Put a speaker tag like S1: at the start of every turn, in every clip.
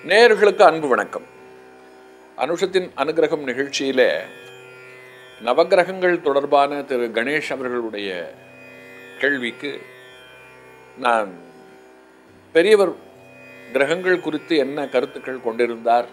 S1: நேயர்களுக்கு அன்பு வணக்கம் அனுஷத்தின் அனுகிரகம் நிகழ்ச்சியிலே நவக்கிரகங்கள் தொடர்பான திரு கணேஷ் அவர்களுடைய கேள்விக்கு நான் பெரியவர் கிரகங்கள் குறித்து என்ன கருத்துக்கள் கொண்டிருந்தார்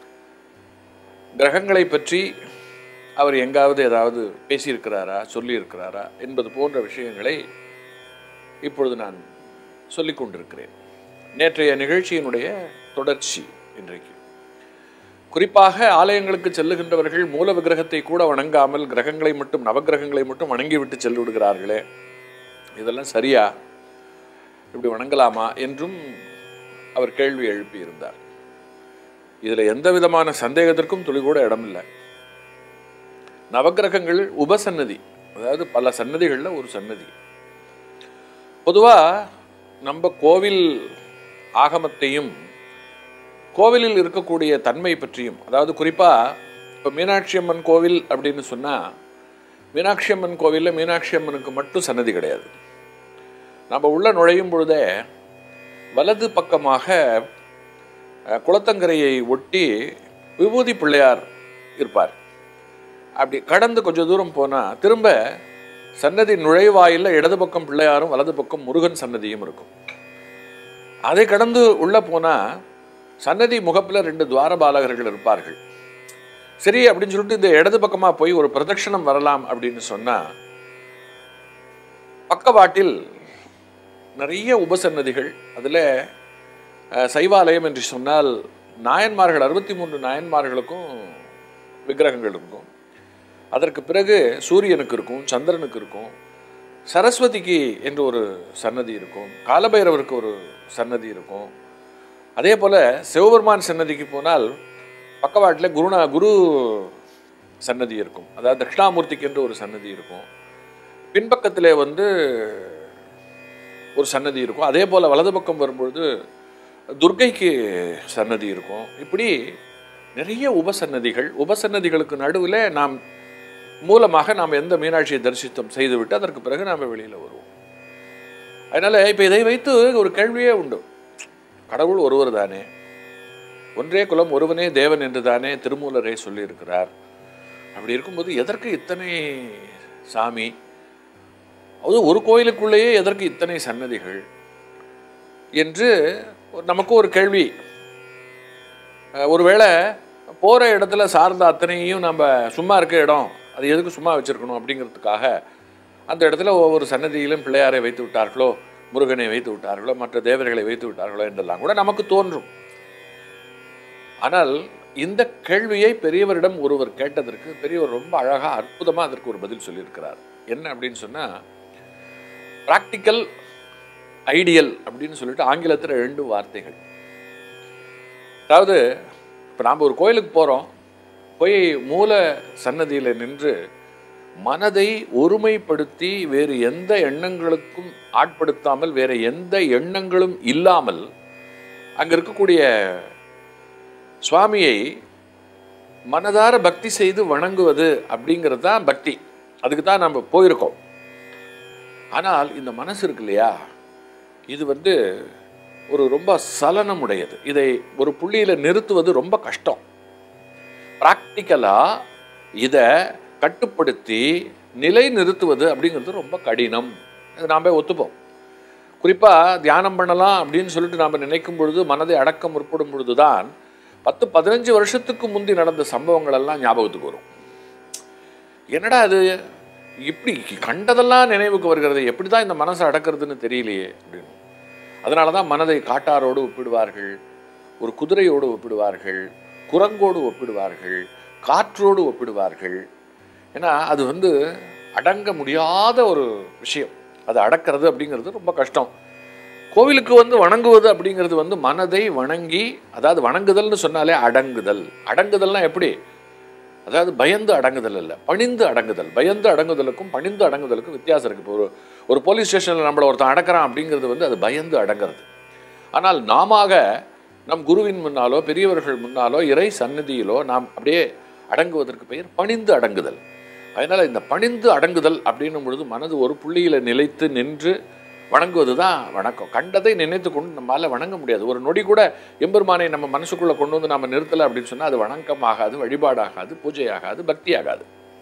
S1: கிரகங்களை பற்றி அவர் எங்காவது ஏதாவது பேசியிருக்கிறாரா சொல்லியிருக்கிறாரா என்பது போன்ற விஷயங்களை இப்பொழுது நான் சொல்லிக் கொண்டிருக்கிறேன் நேற்றைய நிகழ்ச்சியினுடைய தொடர்ச்சி இன்றைக்கு குறிப்பாக ஆலயங்களுக்கு செல்லுகின்றவர்கள் மூல விக்கிரகத்தை கூட வணங்காமல் கிரகங்களை மட்டும் நவக்கிரகங்களை மட்டும் வணங்கிவிட்டு சென்று விடுகிறார்களே இதெல்லாம் சரியா இப்படி வணங்கலாமா என்றும் அவர் கேள்வி எழுப்பியிருந்தார் இதில் எந்த விதமான சந்தேகத்திற்கும் துளி கூட இடமில்லை நவக்கிரகங்கள் உபசன்னதி அதாவது பல சன்னதிகளில் ஒரு சன்னதி பொதுவாக நம்ம கோவில் ஆகமத்தையும் கோவிலில் இருக்கக்கூடிய தன்மை பற்றியும் அதாவது குறிப்பாக இப்போ மீனாட்சி அம்மன் கோவில் அப்படின்னு சொன்னால் மீனாட்சி அம்மன் கோவிலில் மீனாட்சி அம்மனுக்கு மட்டும் சன்னதி கிடையாது நம்ம உள்ள நுழையும் பொழுதே வலது பக்கமாக அஹ், குளத்தங்கரையை ஒட்டி விபூதி பிள்ளையார் இருப்பார் அப்படி கடந்து கொஞ்சம் தூரம் போனால் திரும்ப சன்னதி நுழைவாயில இடது பக்கம் பிள்ளையாரும் வலது பக்கம் முருகன் சன்னதியும் இருக்கும் அதை கடந்து உள்ள போனா சன்னதி முகப்புல ரெண்டு துவாரபாலகர்கள் இருப்பார்கள் சரி அப்படின்னு சொல்லிட்டு இந்த இடது பக்கமா போய் ஒரு பிரதட்சணம் வரலாம் அப்படின்னு சொன்னா பக்கவாட்டில் நிறைய உபசன்னதிகள் அதில் அஹ், சைவாலயம் என்று சொன்னால் நாயன்மார்கள் அறுபத்தி மூன்று நாயன்மார்களுக்கும் விக்கிரகங்கள் இருக்கும் அதற்கு பிறகு சூரியனுக்கு இருக்கும் சந்திரனுக்கு இருக்கும் சரஸ்வதிக்கு என்று ஒரு சன்னதி இருக்கும் காலபைரவருக்கு ஒரு சன்னதி இருக்கும் அதே போல் சிவபெருமான் சன்னதிக்கு போனால் பக்கவாட்டில் குருநா குரு சன்னதி இருக்கும் அதாவது தட்சிணாமூர்த்திக்கு என்று ஒரு சன்னதி இருக்கும் பின்பக்கத்திலே வந்து ஒரு சன்னதி இருக்கும் அதே போல் வலது பக்கம் வரும்பொழுது துர்க்கைக்கு சன்னதி இருக்கும் இப்படி நிறைய உபசன்னதிகள் உபசன்னதிகளுக்கு நடுவில் நாம் மூலமாக நாம் எந்த மீனாட்சியை தரிசித்தம் செய்துவிட்டு அதற்கு பிறகு நாம் வெளியில் வருவோம் அதனால் இப்போ இதை வைத்து ஒரு கேள்வியே உண்டு கடவுள் ஒருவர் தானே ஒன்றே குலம் ஒருவனே தேவன் என்று தானே திருமூலரே சொல்லியிருக்கிறார் அப்படி இருக்கும்போது எதற்கு இத்தனை சாமி அது ஒரு கோயிலுக்குள்ளேயே எதற்கு இத்தனை சன்னதிகள் என்று நமக்கு ஒரு கேள்வி அஹ், ஒருவேளை போகிற இடத்துல சார்ந்த அத்தனையும் நம்ம சும்மா இருக்க இடம் அது எதுக்கு சும்மா வச்சிருக்கணும் அப்படிங்கிறதுக்காக அந்த இடத்துல ஒவ்வொரு சன்னதியிலும் பிள்ளையாரை வைத்து விட்டார்களோ முருகனை வைத்து விட்டார்களோ மற்ற தேவர்களை வைத்து விட்டார்களோ என்றெல்லாம் கூட நமக்கு தோன்றும் ஆனால் இந்த கேள்வியை பெரியவரிடம் ஒருவர் கேட்டதற்கு பெரியவர் ரொம்ப அழகாக அற்புதமாக அதற்கு ஒரு பதில் சொல்லியிருக்கிறார் என்ன அப்படின்னு சொன்னால் ப்ராக்டிக்கல் ஐடியல் அப்படின்னு சொல்லிட்டு ஆங்கிலத்தில் ரெண்டு வார்த்தைகள் அதாவது இப்போ நாம் ஒரு கோயிலுக்கு போகிறோம் போய் மூல சன்னதியில் நின்று மனதை ஒருமைப்படுத்தி வேறு எந்த எண்ணங்களுக்கும் ஆட்படுத்தாமல் வேறு எந்த எண்ணங்களும் இல்லாமல் அங்கே இருக்கக்கூடிய சுவாமியை மனதார பக்தி செய்து வணங்குவது அப்படிங்கிறது தான் பக்தி அதுக்கு தான் நம்ம போயிருக்கோம் ஆனால் இந்த மனசு இருக்கு இல்லையா இது வந்து ஒரு ரொம்ப சலனமுடையது இதை ஒரு புள்ளியில் நிறுத்துவது ரொம்ப கஷ்டம் ப்ராக்டிக்கலாக இதை கட்டுப்படுத்தி நிலை நிறுத்துவது அப்படிங்கிறது ரொம்ப கடினம் இது நாம் ஒத்துப்போம் குறிப்பாக தியானம் பண்ணலாம் அப்படின்னு சொல்லிட்டு நாம் நினைக்கும் பொழுது மனதை அடக்க முற்படும் பொழுது தான் பத்து பதினஞ்சு வருஷத்துக்கு முந்தி நடந்த சம்பவங்கள் எல்லாம் ஞாபகத்துக்கு வரும் என்னடா அது இப்படி கண்டதெல்லாம் நினைவுக்கு வருகிறது எப்படி தான் இந்த மனசை அடக்கிறதுன்னு தெரியலையே அப்படின்னு அதனால தான் மனதை காட்டாரோடு ஒப்பிடுவார்கள் ஒரு குதிரையோடு ஒப்பிடுவார்கள் குரங்கோடு ஒப்பிடுவார்கள் காற்றோடு ஒப்பிடுவார்கள் ஏன்னா அது வந்து அடங்க முடியாத ஒரு விஷயம் அது அடக்கிறது அப்படிங்கிறது ரொம்ப கஷ்டம் கோவிலுக்கு வந்து வணங்குவது அப்படிங்கிறது வந்து மனதை வணங்கி அதாவது வணங்குதல்னு சொன்னாலே அடங்குதல் அடங்குதல்னா எப்படி அதாவது பயந்து அடங்குதல் இல்லை பணிந்து அடங்குதல் பயந்து அடங்குதலுக்கும் பணிந்து அடங்குதலுக்கும் வித்தியாசம் இருக்குது இப்போ ஒரு ஒரு போலீஸ் ஸ்டேஷனில் நம்மளை ஒருத்தன் அடக்கிறான் அப்படிங்கிறது வந்து அது பயந்து அடங்கிறது ஆனால் நாமாக நம் குருவின் முன்னாலோ பெரியவர்கள் முன்னாலோ இறை சந்நிதியிலோ நாம் அப்படியே அடங்குவதற்கு பெயர் பணிந்து அடங்குதல் அதனால் இந்த பணிந்து அடங்குதல் அப்படின்னும் பொழுது மனது ஒரு புள்ளியில் நிலைத்து நின்று வணங்குவது தான் வணக்கம் கண்டதை நினைத்து கொண்டு நம்மால் வணங்க முடியாது ஒரு நொடி கூட எம்பெருமானை நம்ம மனசுக்குள்ளே கொண்டு வந்து நம்ம நிறுத்தலை அப்படின்னு சொன்னால் அது வணக்கம் ஆகாது வழிபாடாகாது பூஜை ஆகாது பக்தி ஆகாது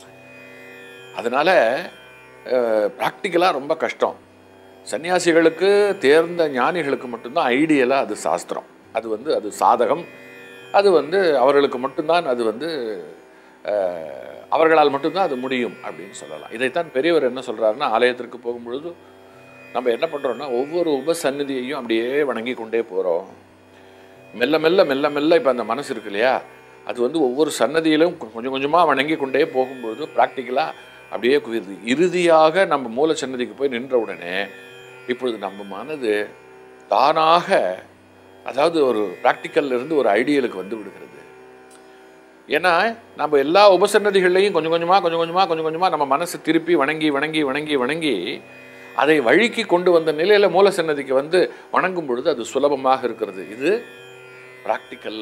S1: அதனால ப்ராக்டிக்கலாக ரொம்ப கஷ்டம் சன்னியாசிகளுக்கு தேர்ந்த ஞானிகளுக்கு மட்டும்தான் ஐடியலாக அது சாஸ்திரம் அது வந்து அது சாதகம் அது வந்து அவர்களுக்கு மட்டும்தான் அது வந்து அஹ், அவர்களால் மட்டும்தான் அது முடியும் அப்படின்னு சொல்லலாம் இதைத்தான் பெரியவர் என்ன சொல்றாருன்னா ஆலயத்திற்கு போகும்பொழுது நம்ம என்ன பண்ணுறோம்னா ஒவ்வொரு உபசந்நிதியையும் அப்படியே வணங்கி கொண்டே போகிறோம் மெல்ல மெல்ல மெல்ல மெல்ல இப்போ அந்த மனசு இருக்கு இல்லையா அது வந்து ஒவ்வொரு சன்னதியிலும் கொ- கொஞ்சம் கொஞ்சமாக வணங்கி கொண்டே போகும்பொழுது ப்ராக்டிக்கலாக அப்படியே குவியுது இறுதியாக நம்ம மூல சன்னதிக்கு போய் நின்ற உடனே இப்பொழுது நம்ம மனது தானாக அதாவது ஒரு ப்ராக்டிக்கல்ல இருந்து ஒரு ஐடியலுக்கு வந்து விடுகிறது ஏன்னா நம்ம எல்லா உபசன்னதிகள்லையும் கொஞ்சம் கொஞ்சமாக கொஞ்சம் கொஞ்சமாக கொஞ்சம் கொஞ்சமாக நம்ம மனசு திருப்பி வணங்கி வணங்கி வணங்கி வணங்கி அதை வழிக்கு கொண்டு வந்த நிலையில் மூல சன்னதிக்கு வந்து வணங்கும் பொழுது அது சுலபமாக இருக்கிறது இது ப்ராக்டிக்கல்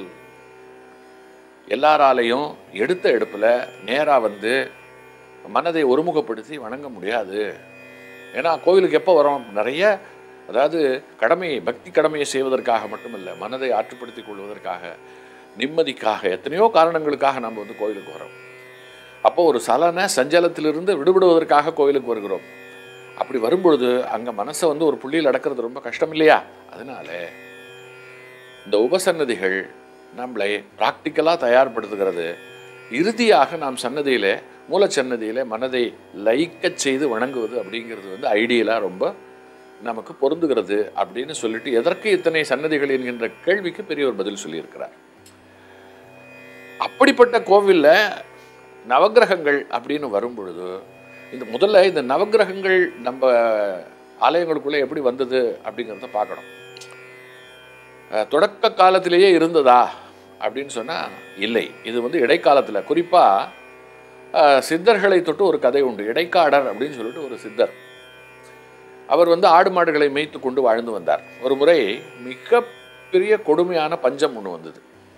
S1: எல்லாராலையும் எடுத்த எடுப்பில் நேராக வந்து மனதை ஒருமுகப்படுத்தி வணங்க முடியாது ஏன்னா கோவிலுக்கு எப்போ வரோம் நிறைய அதாவது கடமையை பக்தி கடமையை செய்வதற்காக மட்டுமல்ல மனதை ஆற்றுப்படுத்திக் கொள்வதற்காக நிம்மதிக்காக எத்தனையோ காரணங்களுக்காக நம்ம வந்து கோவிலுக்கு வரோம் அப்போ ஒரு சலன சஞ்சலத்திலிருந்து விடுபடுவதற்காக கோவிலுக்கு வருகிறோம் அப்படி வரும்பொழுது அங்கே மனசை வந்து ஒரு புள்ளியில் அடக்கிறது ரொம்ப கஷ்டம் இல்லையா அதனால இந்த உபசன்னதிகள் நம்மளை ப்ராக்டிக்கலாக தயார்படுத்துகிறது இறுதியாக நாம் சன்னதியிலே மூலச்சன்னதியிலே மனதை லயிக்கச் செய்து வணங்குவது அப்படிங்கிறது வந்து ஐடியலாக ரொம்ப நமக்கு பொருந்துகிறது அப்படின்னு சொல்லிட்டு எதற்கு இத்தனை சன்னதிகள் என்கின்ற கேள்விக்கு பெரியவர் பதில் சொல்லியிருக்கிறார் அப்படிப்பட்ட கோவில்ல நவக்கிரகங்கள் அப்படின்னு வரும்பொழுது இந்த முதல்ல இந்த நவக்கிரகங்கள் நம்ம ஆலயங்களுக்குள்ளே எப்படி வந்தது அப்படிங்கிறத பார்க்கணும் அஹ், தொடக்க காலத்திலேயே இருந்ததா அப்படின்னு சொன்னால் இல்லை இது வந்து இடைக்காலத்தில் குறிப்பாக சித்தர்களை தொட்டு ஒரு கதை உண்டு இடைக்காடர் அப்படின்னு சொல்லிட்டு ஒரு சித்தர் அவர் வந்து ஆடு மாடுகளை மேய்த்து கொண்டு வாழ்ந்து வந்தார் ஒரு முறை மிக பெரிய கொடுமையான பஞ்சம் ஒன்று வந்தது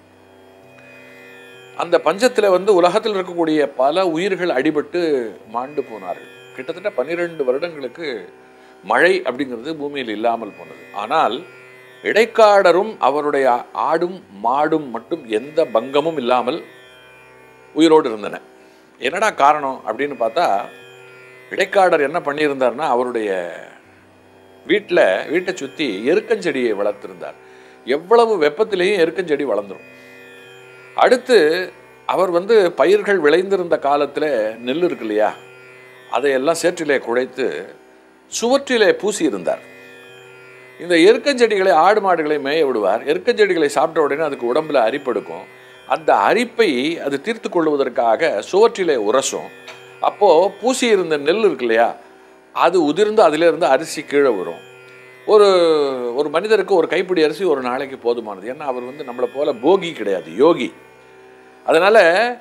S1: அந்த பஞ்சத்தில் வந்து உலகத்தில் இருக்கக்கூடிய பல உயிர்கள் அடிபட்டு மாண்டு போனார்கள் கிட்டத்தட்ட பன்னிரெண்டு வருடங்களுக்கு மழை அப்படிங்கிறது பூமியில் இல்லாமல் போனது ஆனால் இடைக்காடரும் அவருடைய ஆடும் மாடும் மட்டும் எந்த பங்கமும் இல்லாமல் உயிரோடு இருந்தன என்னடா காரணம் அப்படின்னு பார்த்தா இடைக்காடர் என்ன பண்ணியிருந்தார்னா அவருடைய வீட்டில் வீட்டை சுற்றி எருக்கஞ்செடியை வளர்த்திருந்தார் எவ்வளவு வெப்பத்திலேயும் எருக்கஞ்செடி வளர்ந்துரும் அடுத்து அவர் வந்து பயிர்கள் விளைந்திருந்த காலத்தில் நெல் இருக்கு இல்லையா அதையெல்லாம் சேற்றிலே குழைத்து சுவற்றிலே பூசி இருந்தார் இந்த எருக்கஞ்செடிகளை ஆடு மாடுகளை மேய விடுவார் எருக்கஞ்செடிகளை சாப்பிட்ட உடனே அதுக்கு உடம்புல அரிப்பெடுக்கும் அந்த அரிப்பை அது தீர்த்து கொள்வதற்காக சுவற்றிலே உரசும் அப்போ பூசி இருந்த நெல் இருக்கு இல்லையா அது உதிர்ந்து அதிலிருந்து அரிசி கீழே வரும் ஒரு ஒரு மனிதருக்கு ஒரு கைப்பிடி அரிசி ஒரு நாளைக்கு போதுமானது ஏன்னா அவர் வந்து நம்மளை போல போகி கிடையாது யோகி அதனால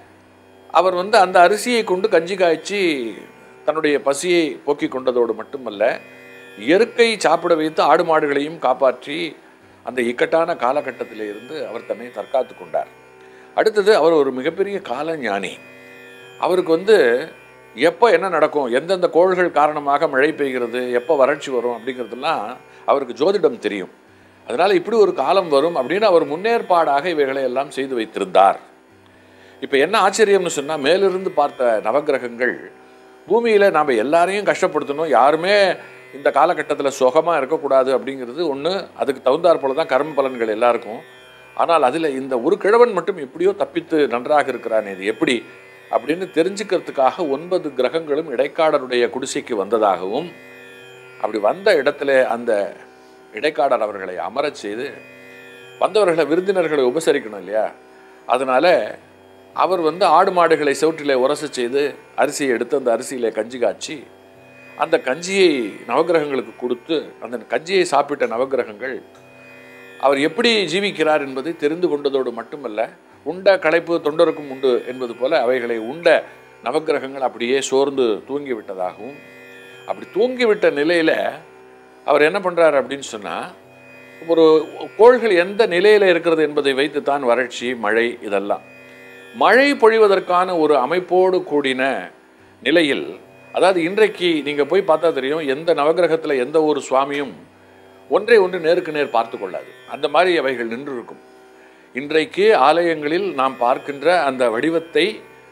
S1: அவர் வந்து அந்த அரிசியை கொண்டு கஞ்சி காய்ச்சி தன்னுடைய பசியை போக்கிக் கொண்டதோடு மட்டுமல்ல இயற்கை சாப்பிட வைத்து ஆடு மாடுகளையும் காப்பாற்றி அந்த இக்கட்டான காலகட்டத்திலே இருந்து அவர் தன்னை தற்காத்து கொண்டார் அடுத்தது அவர் ஒரு மிகப்பெரிய காலஞானி அவருக்கு வந்து எப்போ என்ன நடக்கும் எந்தெந்த கோள்கள் காரணமாக மழை பெய்கிறது எப்போ வறட்சி வரும் அப்படிங்கிறதெல்லாம் அவருக்கு ஜோதிடம் தெரியும் அதனால் இப்படி ஒரு காலம் வரும் அப்படின்னு அவர் முன்னேற்பாடாக இவைகளை எல்லாம் செய்து வைத்திருந்தார் இப்போ என்ன ஆச்சரியம்னு சொன்னால் மேலிருந்து பார்த்த நவக்கிரகங்கள் பூமியில் நாம் எல்லாரையும் கஷ்டப்படுத்தணும் யாருமே இந்த காலகட்டத்தில் சுகமாக இருக்கக்கூடாது அப்படிங்கிறது ஒன்று அதுக்கு தகுந்தாற் போல தான் கர்ம பலன்கள் எல்லாருக்கும் ஆனால் அதில் இந்த ஒரு கிழவன் மட்டும் எப்படியோ தப்பித்து நன்றாக இருக்கிறான் இது எப்படி அப்படின்னு தெரிஞ்சுக்கிறதுக்காக ஒன்பது கிரகங்களும் இடைக்காடருடைய குடிசைக்கு வந்ததாகவும் அப்படி வந்த இடத்துல அந்த இடைக்காடர் அவர்களை அமரச் செய்து வந்தவர்களை விருந்தினர்களை உபசரிக்கணும் இல்லையா அதனால அவர் வந்து ஆடு மாடுகளை செவற்றிலே உரச செய்து அரிசியை எடுத்து அந்த அரிசியிலே கஞ்சி காய்ச்சி அந்த கஞ்சியை நவக்கிரகங்களுக்கு கொடுத்து அந்த கஞ்சியை சாப்பிட்ட நவக்கிரகங்கள் அவர் எப்படி ஜீவிக்கிறார் என்பதை தெரிந்து கொண்டதோடு மட்டுமல்ல உண்ட களைப்பு தொண்டருக்கும் உண்டு என்பது போல அவைகளை உண்ட நவக்கிரகங்கள் அப்படியே சோர்ந்து தூங்கி விட்டதாகவும் அப்படி தூங்கிவிட்ட நிலையில் அவர் என்ன பண்ணுறாரு அப்படின்னு சொன்னால் ஒரு கோள்கள் எந்த நிலையில் இருக்கிறது என்பதை வைத்து தான் வறட்சி மழை இதெல்லாம் மழை பொழிவதற்கான ஒரு அமைப்போடு கூடின நிலையில் அதாவது இன்றைக்கு நீங்கள் போய் பார்த்தா தெரியும் எந்த நவகிரகத்தில் எந்த ஒரு சுவாமியும் ஒன்றை ஒன்று நேருக்கு நேர் பார்த்து கொள்ளாது அந்த மாதிரி அவைகள் நின்று இருக்கும் இன்றைக்கு ஆலயங்களில் நாம் பார்க்கின்ற அந்த வடிவத்தை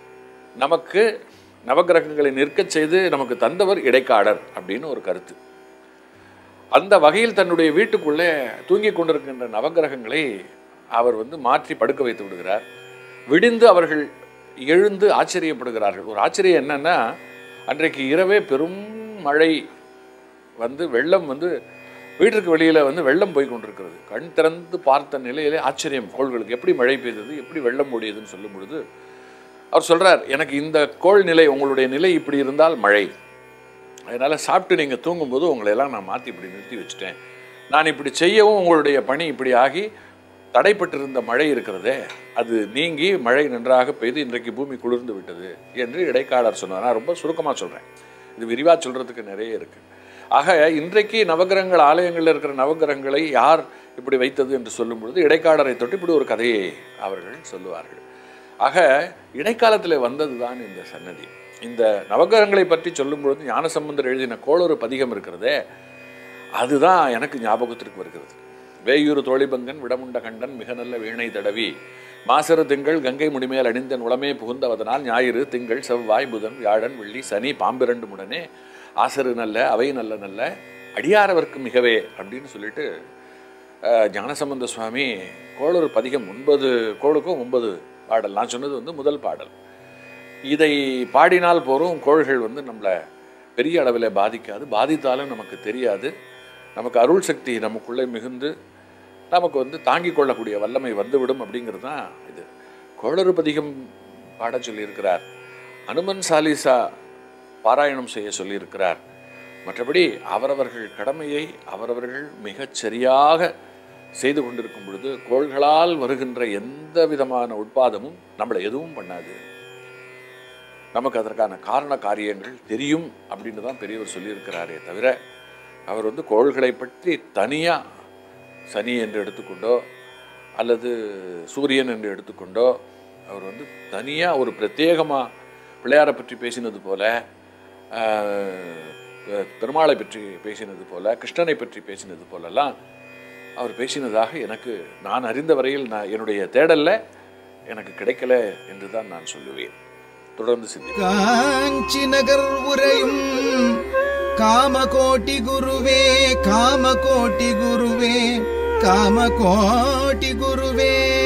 S1: நமக்கு நவகிரகங்களை நிற்கச் செய்து நமக்கு தந்தவர் இடைக்காடர் அப்படின்னு ஒரு கருத்து அந்த வகையில் தன்னுடைய வீட்டுக்குள்ளே தூங்கிக் கொண்டிருக்கின்ற நவகிரகங்களை அவர் வந்து மாற்றி படுக்க வைத்து விடுகிறார் விடிந்து அவர்கள் எழுந்து ஆச்சரியப்படுகிறார்கள் ஒரு ஆச்சரியம் என்னன்னா அன்றைக்கு இரவே பெரும் மழை வந்து வெள்ளம் வந்து வீட்டிற்கு வெளியில் வந்து வெள்ளம் போய் கொண்டிருக்கிறது கண் திறந்து பார்த்த நிலையிலே ஆச்சரியம் கோள்களுக்கு எப்படி மழை பெய்தது எப்படி வெள்ளம் மூடியதுன்னு சொல்லும் பொழுது அவர் சொல்றார் எனக்கு இந்த கோள் நிலை உங்களுடைய நிலை இப்படி இருந்தால் மழை அதனால் சாப்பிட்டு நீங்கள் தூங்கும்போது உங்களை எல்லாம் நான் மாற்றி இப்படி நிறுத்தி வச்சுட்டேன் நான் இப்படி செய்யவும் உங்களுடைய பணி இப்படி ஆகி தடைப்பட்டிருந்த மழை இருக்கிறதே அது நீங்கி மழை நன்றாக பெய்து இன்றைக்கு பூமி குளிர்ந்து விட்டது என்று இடைக்காலர் சொன்னார் நான் ரொம்ப சுருக்கமாக சொல்கிறேன் இது விரிவாக சொல்கிறதுக்கு நிறைய இருக்குது ஆக இன்றைக்கு நவகிரகங்கள் ஆலயங்களில் இருக்கிற நவகிரகங்களை யார் இப்படி வைத்தது என்று சொல்லும் பொழுது இடைக்காலரை தொட்டு இப்படி ஒரு கதையை அவர்கள் சொல்லுவார்கள் ஆக இடைக்காலத்தில் வந்தது தான் இந்த சன்னதி இந்த நவகிரகங்களை பற்றி சொல்லும் பொழுது ஞானசம்பந்தர் எழுதின கோளொரு பதிகம் இருக்கிறதே அதுதான் எனக்கு ஞாபகத்திற்கு வருகிறது வேயூர் தோழிபங்கன் விடமுண்ட கண்டன் மிக நல்ல வீணை தடவி மாசரு திங்கள் கங்கை முடிமேல் அணிந்தன் உளமே புகுந்தவதனால் ஞாயிறு திங்கள் செவ்வாய் புதன் வியாழன் வெள்ளி சனி பாம்பிரண்டு முடனே ஆசரு நல்ல அவை நல்ல நல்ல அடியாரவர்க்கு மிகவே அப்படின்னு சொல்லிட்டு அஹ், ஞானசம்பந்த சுவாமி கோளொரு பதிகம் ஒன்பது கோளுக்கும் ஒன்பது பாடல் நான் சொன்னது வந்து முதல் பாடல் இதை பாடினால் போரும் கோள்கள் வந்து நம்மளை பெரிய அளவில் பாதிக்காது பாதித்தாலும் நமக்கு தெரியாது நமக்கு அருள் சக்தி நமக்குள்ளே மிகுந்து நமக்கு வந்து தாங்கிக் கொள்ளக்கூடிய வல்லமை வந்துவிடும் அப்படிங்கிறது தான் இது கோளறு பதிகம் பாடச் சொல்லியிருக்கிறார் அனுமன் சாலிசா பாராயணம் செய்ய சொல்லியிருக்கிறார் மற்றபடி அவரவர்கள் கடமையை அவரவர்கள் மிகச் சரியாக செய்து கொண்டிருக்கும் பொழுது கோள்களால் வருகின்ற எந்த விதமான உட்பாதமும் நம்மளை எதுவும் பண்ணாது நமக்கு அதற்கான காரண காரியங்கள் தெரியும் அப்படின்னு தான் பெரியவர் சொல்லியிருக்கிறாரே தவிர அவர் வந்து கோள்களை பற்றி தனியாக சனி என்று எடுத்துக்கொண்டோ அல்லது சூரியன் என்று எடுத்துக்கொண்டோ அவர் வந்து தனியாக ஒரு பிரத்யேகமாக பிள்ளையாரை பற்றி பேசினது போல ஆஹ், பெருமாளை பற்றி பேசினது போல கிருஷ்ணனை பற்றி பேசினது போலலாம் அவர் பேசினதாக எனக்கு நான் அறிந்த வரையில் நான் என்னுடைய தேடல்ல எனக்கு கிடைக்கல என்று தான் நான் சொல்லுவேன் தொடர்ந்து சிந்தி
S2: காஞ்சி நகர் உரையும் காமகோட்டி குருவே காமகோட்டி குருவே காமகோட்டி குருவே